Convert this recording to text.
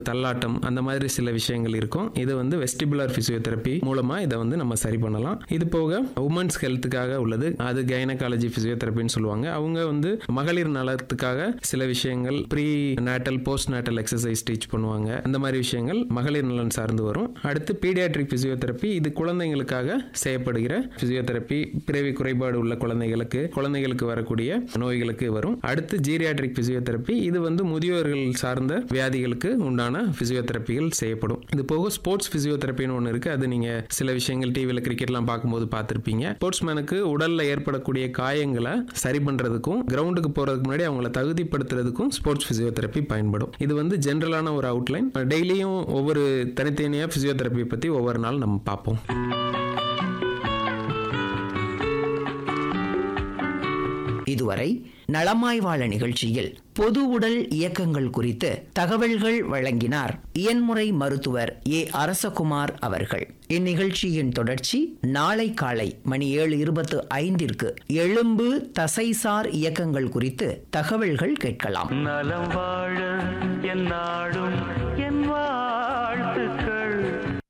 தள்ளாட்டம் அந்த மாதிரி சில விஷயங்கள் இருக்கும் இது வந்து வெஸ்டிபுலர் பிசியோதெரப்பி மூலமா இதை வந்து நம்ம சரி பண்ணலாம் இது போக உமன்ஸ் ஹெல்த்துக்காக உள்ளது அது கைனகாலஜி பிசியோதெரப்பின்னு சொல்லுவாங்க அவங்க வந்து மகளிர் நலத்துக்காக சில விஷயங்கள் prenatal postnatal exercise teach பண்ணுவாங்க அந்த மாதிரி விஷயங்கள் மகளிர் நலன் சார்ந்து வரும் அடுத்து பீடியாட்ரிக் பிசியோதெரப்பி இது குழந்தைங்களுக்காக செய்யப்படுகிற பிசியோதெரப்பி பிறவி குறைபாடு உள்ள குழந்தைகளுக்கு குழந்தைகளுக்கு வரக்கூடிய நோய்களுக்கு வரும் அடுத்து ஜீரியாட்ரிக் பிசியோதெரப்பி இது வந்து முதியோர்கள் சார்ந்த வியாதிகளுக்கு உண்டான பிசியோதெரப்பிகள் செய்யப்படும் இது போக ஸ்போர்ட்ஸ் பிசியோதெரப்பின்னு ஒன்று இருக்கு அது நீங்க சில விஷயங்கள் டிவியில் கிரிக்கெட்லாம் பார்க்கும்போது பார்த்துருப்பீங்க ஸ்போர்ட்ஸ்மேனுக்கு உடல்ல ஏற்படக்கூடிய காயங்களை சரி பண்றதுக்கும் கிரவுண்டுக்கு போறதுக்கு முன்னாடி அவங்கள தகுதிப்படுத்துறதுக்கும் ஸ்போர்ட்ஸ் பிசியோதெரப்பி பயன்படும் இது வந்து ஜென்ரலான ஒரு அவுட்லைன் டெய்லியும் ஒவ்வொரு தனித்தனியா பிசியோதெரப்பி பத்தி ஒவ்வொரு நாள் நம்ம பார்ப்போம் இதுவரை நலமாய் வாழ நிகழ்ச்சியில் பொது உடல் இயக்கங்கள் குறித்து தகவல்கள் வழங்கினார் இயன்முறை மருத்துவர் ஏ அரசகுமார் அவர்கள் இந்நிகழ்ச்சியின் தொடர்ச்சி நாளை காலை மணி ஏழு இருபத்து ஐந்திற்கு எலும்பு தசைசார் இயக்கங்கள் குறித்து தகவல்கள் கேட்கலாம் நலம் வாழ என் நாடும்